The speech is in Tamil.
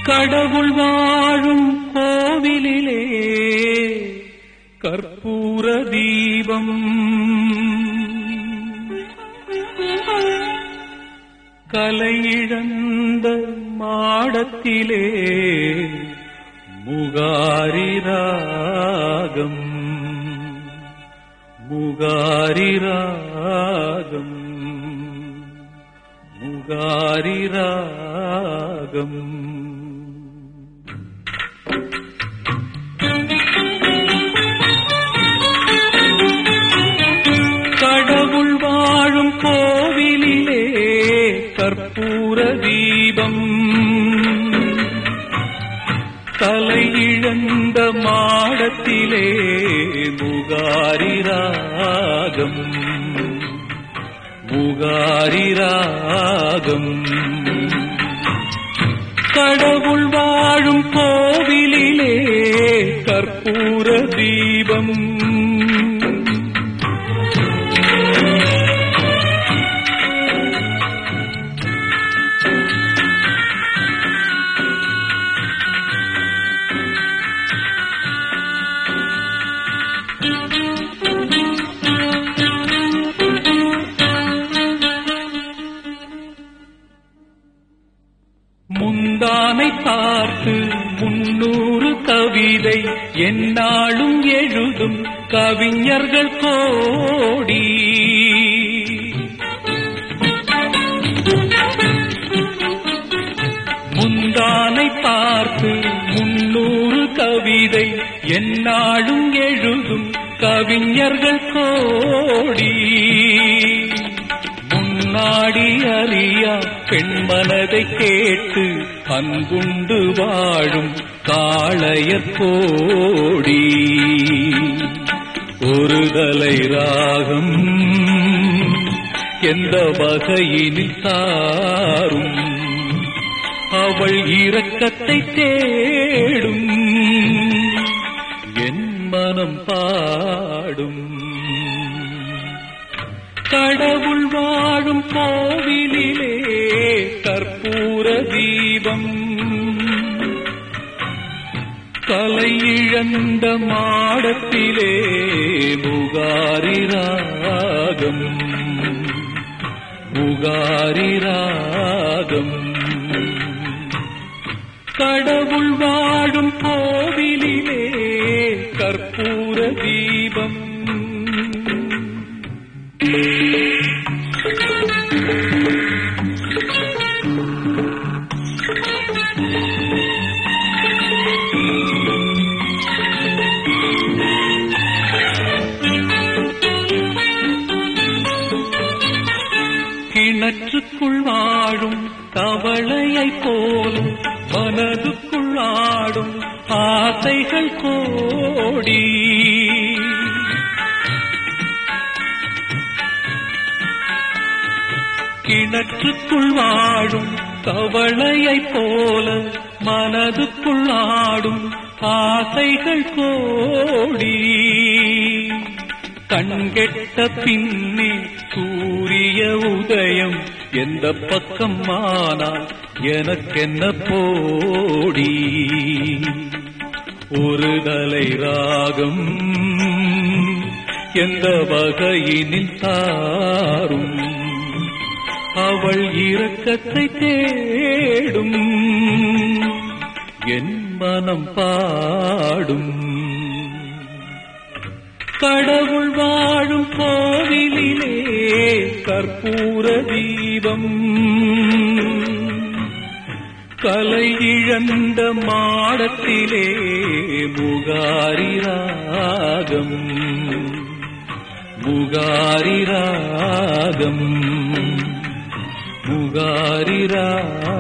கடவுள் வாழும் கோவிலிலே கற்பூர தீபம் கலையிழந்த மாடத்திலே முகாரி ராகம் முகாரி ராகம் முகாரி ராகம் கடவுள் வாழும் கோவிலிலே கற்பூர தீபம் தலையிழந்த மாடத்திலே முகாரி ராகம் முகாரி ராகம் கடவுள் வாழும் கோவிலிலே கற்பூர தீபம் முந்தானை பார்த்து முன்னூறு கவிதை எந்நாளும் எழுதும் கவிஞர்கள் கோடி முந்தானை பார்த்து முன்னூறு கவிதை எந்நாளும் எழுதும் கவிஞர்கள் கோடி முன்னாடி அறியா பெண்மனதை கேட்டு அன்புண்டு வாழும் காளையர் கோடி ஒரு தலை ராகம் எந்த வகையினில் சாரும் அவள் இரக்கத்தை தேடும் என் மனம் பாடும் கடவுள் வாழும் கோவிலிலே கற்பூர தீபம் கலை இழந்த மாடத்திலே முகாரி ராகம் முகாரி ராகம் கடவுள் வாழும் கோவிலிலே கற்பூர தீபம் கிணற்றுக்குள் வாழும் தவளையைப் போலும் மனதுக்குள் ஆடும் ஆசைகள் கோடி கிணற்றுக்குள் வாழும் தவளையைப் போல மனதுக்குள் ஆடும் ஆசைகள் கோடி கண்கெட்ட பின்னே சூரிய உதயம் எந்த பக்கம் ஆனால் எனக்கென்ன போடி ஒரு தலை ராகம் எந்த வகையினில் தாரும் அவள் இரக்கத்தை தேடும் என் மனம் பாடும் கடவுள் வாழும் கோவிலிலே கற்பூர தீபம் கலை இழந்த மாடத்திலே முகாரி ராகம் முகாரி ராகம் முகாரி ராகம்